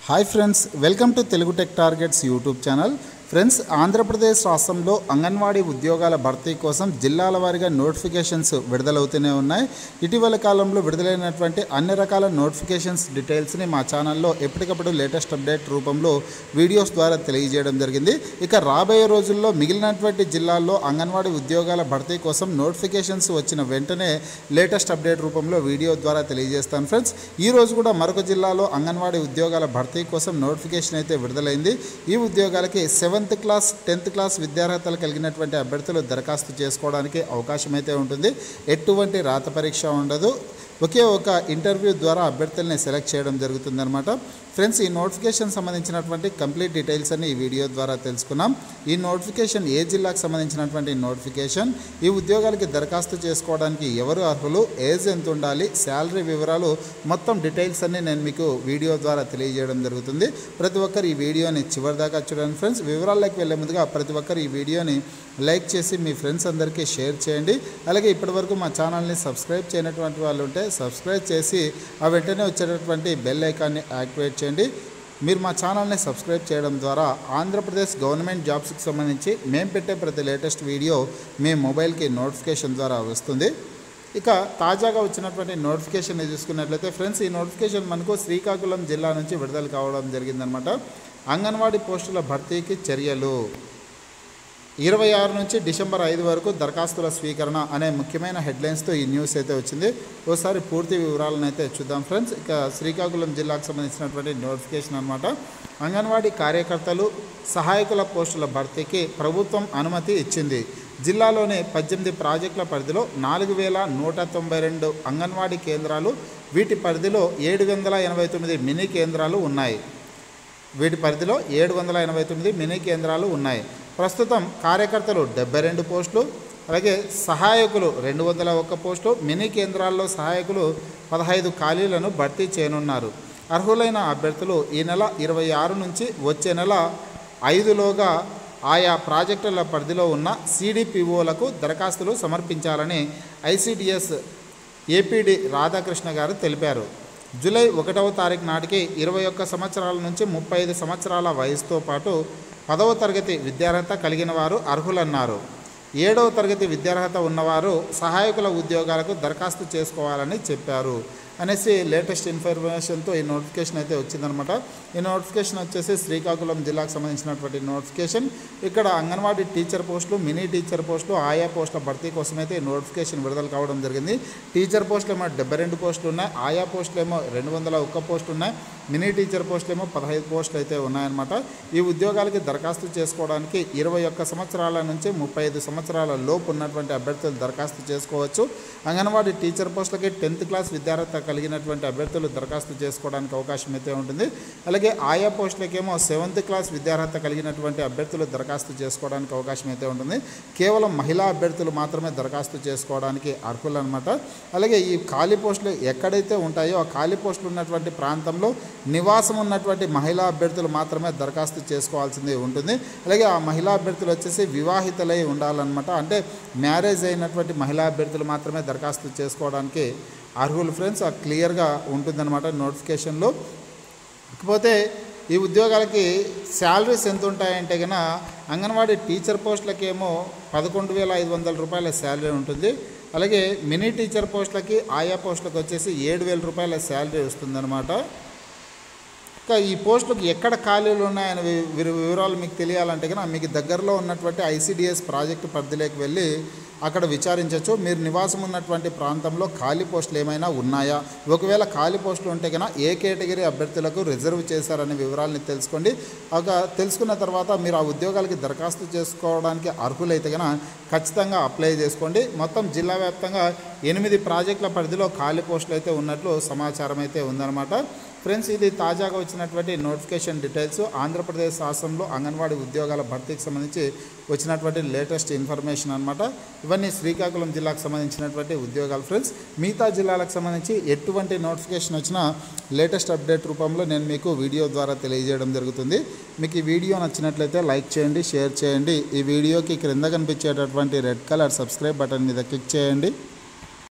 hi friends welcome to Telugu tech targets YouTube channel friends Andhra Pradesh రాష్ట్రంలో అంగన్వాడీ ఉద్యోగాల భర్తీ కోసం జిల్లాల వారీగా నోటిఫికేషన్స్ విడుదలవుతూనే ఉన్నాయి ఇటీవల కాలంలో విడుదలైనటువంటి అన్ని రకాల నోటిఫికేషన్స్ డీటెయిల్స్ని మా ఛానల్లో ఎప్పటికప్పుడు లేటెస్ట్ అప్డేట్ రూపంలో వీడియోస్ ద్వారా తెలియజేయడం జరిగింది ఇక రాబోయే రోజుల్లో మిగిలినటువంటి జిల్లాల్లో అంగన్వాడీ ఉద్యోగాల భర్తీ కోసం నోటిఫికేషన్స్ వచ్చిన వెంటనే లేటెస్ట్ అప్డేట్ రూపంలో వీడియో ద్వారా తెలియజేస్తాను ఫ్రెండ్స్ ఈ రోజు కూడా మరొక జిల్లాలో అంగన్వాడీ ఉద్యోగాల భర్తీ కోసం నోటిఫికేషన్ అయితే విడుదలైంది ఈ ఉద్యోగాలకి సెవెంత్ క్లాస్ టెన్త్ క్లాస్ విద్యార్హతలు కలిగినటువంటి అభ్యర్థులు దరఖాస్తు చేసుకోవడానికి అవకాశం అయితే ఉంటుంది ఎటువంటి రాత పరీక్ష ఉండదు ఒకే ఒక ఇంటర్వ్యూ ద్వారా అభ్యర్థుల్ని సెలెక్ట్ చేయడం జరుగుతుందన్నమాట ఫ్రెండ్స్ ఈ నోటిఫికేషన్ సంబంధించినటువంటి కంప్లీట్ డీటెయిల్స్ అన్ని ఈ వీడియో ద్వారా తెలుసుకున్నాం ఈ నోటిఫికేషన్ ఏ జిల్లాకు సంబంధించినటువంటి నోటిఫికేషన్ ఈ ఉద్యోగాలకి దరఖాస్తు చేసుకోవడానికి ఎవరు అర్హులు ఏజ్ ఎంత ఉండాలి శాలరీ వివరాలు మొత్తం డీటెయిల్స్ అన్ని నేను మీకు వీడియో ద్వారా తెలియజేయడం జరుగుతుంది ప్రతి ఒక్కరు ఈ వీడియోని చివరి దాకా చూడండి ఫ్రెండ్స్ వివరాల్లోకి వెళ్ళే ముందుగా ప్రతి ఒక్కరు ఈ వీడియోని లైక్ చేసి మీ ఫ్రెండ్స్ అందరికీ షేర్ చేయండి అలాగే ఇప్పటివరకు మా ఛానల్ని సబ్స్క్రైబ్ చేయనటువంటి వాళ్ళు ఉంటే సబ్స్క్రైబ్ చేసి ఆ వెంటనే వచ్చేటటువంటి బెల్ ఐకాన్ని యాక్టివేట్ చేయండి మీరు మా ఛానల్ని సబ్స్క్రైబ్ చేయడం ద్వారా ఆంధ్రప్రదేశ్ గవర్నమెంట్ జాబ్స్కి సంబంధించి మేము పెట్టే ప్రతి లేటెస్ట్ వీడియో మీ మొబైల్కి నోటిఫికేషన్ ద్వారా వస్తుంది ఇక తాజాగా వచ్చినటువంటి నోటిఫికేషన్ చూసుకున్నట్లయితే ఫ్రెండ్స్ ఈ నోటిఫికేషన్ మనకు శ్రీకాకుళం జిల్లా నుంచి విడుదల కావడం జరిగిందనమాట అంగన్వాడీ పోస్టుల భర్తీకి చర్యలు ఇరవై ఆరు నుంచి డిసెంబర్ ఐదు వరకు దరఖాస్తుల స్వీకరణ అనే ముఖ్యమైన హెడ్లైన్స్తో ఈ న్యూస్ అయితే వచ్చింది ఒకసారి పూర్తి వివరాలను అయితే చూద్దాం ఫ్రెండ్స్ ఇక శ్రీకాకుళం జిల్లాకు సంబంధించినటువంటి నోటిఫికేషన్ అనమాట అంగన్వాడీ కార్యకర్తలు సహాయకుల పోస్టుల భర్తీకి ప్రభుత్వం అనుమతి ఇచ్చింది జిల్లాలోని పద్దెనిమిది ప్రాజెక్టుల పరిధిలో నాలుగు వేల నూట తొంభై రెండు అంగన్వాడీ కేంద్రాలు వీటి పరిధిలో ఏడు వందల ఎనభై తొమ్మిది మినీ కేంద్రాలు ఉన్నాయి వీటి పరిధిలో ఏడు వందల ఎనభై తొమ్మిది మినీ కేంద్రాలు ఉన్నాయి ప్రస్తుతం కార్యకర్తలు డెబ్బై రెండు పోస్టులు అలాగే సహాయకులు రెండు వందల ఒక్క పోస్టు మినీ కేంద్రాల్లో సహాయకులు పదహైదు ఖాళీలను భర్తీ చేయనున్నారు అర్హులైన అభ్యర్థులు ఈ నెల ఇరవై ఆరు నుంచి వచ్చే నెల ఐదులోగా ఆయా ప్రాజెక్టుల పరిధిలో ఉన్న సిడిపిఓలకు దరఖాస్తులు సమర్పించాలని ఐసిడిఎస్ ఏపీడి రాధాకృష్ణ గారు తెలిపారు జూలై ఒకటవ తారీఖు నాటికి ఇరవై ఒక్క సంవత్సరాల నుంచి ముప్పై ఐదు సంవత్సరాల వయసుతో పాటు పదవ తరగతి విద్యార్హత కలిగిన వారు అర్హులన్నారు ఏడవ తరగతి విద్యార్హత ఉన్నవారు సహాయకుల ఉద్యోగాలకు దరఖాస్తు చేసుకోవాలని చెప్పారు అనేసి లేటెస్ట్ ఇన్ఫర్మేషన్తో ఈ నోటిఫికేషన్ అయితే వచ్చిందనమాట ఈ నోటిఫికేషన్ వచ్చేసి శ్రీకాకుళం జిల్లాకు సంబంధించినటువంటి నోటిఫికేషన్ ఇక్కడ అంగన్వాడీ టీచర్ పోస్టులు మినీ టీచర్ పోస్టులు ఆయా పోస్టుల భర్తీ కోసం అయితే ఈ నోటిఫికేషన్ విడుదల కావడం జరిగింది టీచర్ పోస్టులు ఏమో డెబ్బై రెండు పోస్టులు ఉన్నాయి ఆయా పోస్టులు ఏమో రెండు వందల ఒక్క పోస్టులు ఉన్నాయి మినీ టీచర్ పోస్టులు ఏమో పదహైదు పోస్టులు అయితే ఉన్నాయన్నమాట ఈ ఉద్యోగాలకి దరఖాస్తు చేసుకోవడానికి ఇరవై ఒక్క సంవత్సరాల నుంచి ముప్పై ఐదు సంవత్సరాల లోపు ఉన్నటువంటి అభ్యర్థులు దరఖాస్తు చేసుకోవచ్చు అంగన్వాడీ టీచర్ పోస్టులకి టెన్త్ క్లాస్ విద్యార్హత కలిగినటువంటి అభ్యర్థులు దరఖాస్తు చేసుకోవడానికి అవకాశం అయితే ఉంటుంది అలాగే ఆయా పోస్టులకేమో సెవెంత్ క్లాస్ విద్యార్హత కలిగినటువంటి అభ్యర్థులు దరఖాస్తు చేసుకోవడానికి అవకాశం అయితే ఉంటుంది కేవలం మహిళా అభ్యర్థులు మాత్రమే దరఖాస్తు చేసుకోవడానికి అర్హులు అనమాట అలాగే ఈ ఖాళీ పోస్టులు ఎక్కడైతే ఉంటాయో ఆ ఖాళీ పోస్టులు ఉన్నటువంటి ప్రాంతంలో నివాసం ఉన్నటువంటి మహిళా అభ్యర్థులు మాత్రమే దరఖాస్తు చేసుకోవాల్సింది ఉంటుంది అలాగే ఆ మహిళా అభ్యర్థులు వచ్చేసి వివాహితలై ఉండాలన్నమాట అంటే మ్యారేజ్ అయినటువంటి మహిళా అభ్యర్థులు మాత్రమే దరఖాస్తు చేసుకోవడానికి అర్హులు ఫ్రెండ్స్ ఆ క్లియర్గా ఉంటుందన్నమాట నోటిఫికేషన్లో ఇకపోతే ఈ ఉద్యోగాలకి శాలరీస్ ఎంత ఉంటాయంటే కనుక అంగన్వాడీ టీచర్ పోస్టులకేమో పదకొండు వేల ఐదు వందల రూపాయల శాలరీ ఉంటుంది అలాగే మినీ టీచర్ పోస్టులకి ఆయా పోస్టులకు వచ్చేసి ఏడు వేల రూపాయల శాలరీ వస్తుందన్నమాట ఇంకా ఈ పోస్టులకు ఎక్కడ ఖాళీలు ఉన్నాయనే వి- వి- వివరాలు మీకు తెలియాలంటే కనుక మీకు దగ్గరలో ఉన్నటువంటి ఐసిడిఎస్ ప్రాజెక్టు పరిధిలోకి వెళ్ళి అక్కడ విచారించవచ్చు మీరు నివాసం ఉన్నటువంటి ప్రాంతంలో ఖాళీ పోస్టులు ఏమైనా ఉన్నాయా ఒకవేళ ఖాళీ పోస్టులు ఉంటే కనుక ఏ కేటగిరీ అభ్యర్థులకు రిజర్వ్ చేశారనే వివరాలని తెలుసుకోండి ఒక తెలుసుకున్న తర్వాత మీరు ఆ ఉద్యోగాలకి దరఖాస్తు చేసుకోవడానికి అర్హులైతే కనుక ఖచ్చితంగా అప్లై చేసుకోండి మొత్తం జిల్లా వ్యాప్తంగా ఎనిమిది ప్రాజెక్టుల పరిధిలో ఖాళీ పోస్టులు అయితే ఉన్నట్లు సమాచారం అయితే ఉందన్నమాట ఫ్రెండ్స్ ఇది తాజాగా వచ్చినటువంటి నోటిఫికేషన్ డీటెయిల్స్ ఆంధ్రప్రదేశ్ రాష్ట్రంలో అంగన్వాడీ ఉద్యోగాల భర్తీకి సంబంధించి వచ్చినటువంటి లేటెస్ట్ ఇన్ఫర్మేషన్ అనమాట ఇవన్నీ శ్రీకాకుళం జిల్లాకు సంబంధించినటువంటి ఉద్యోగాలు ఫ్రెండ్స్ మిగతా జిల్లాలకు సంబంధించి ఎటువంటి నోటిఫికేషన్ వచ్చినా లేటెస్ట్ అప్డేట్ రూపంలో నేను మీకు వీడియో ద్వారా తెలియజేయడం జరుగుతుంది మీకు ఈ వీడియో నచ్చినట్లయితే లైక్ చేయండి షేర్ చేయండి ఈ వీడియోకి క్రింద కనిపించేటటువంటి రెడ్ కలర్ సబ్స్క్రైబ్ బటన్ మీద క్లిక్ చేయండి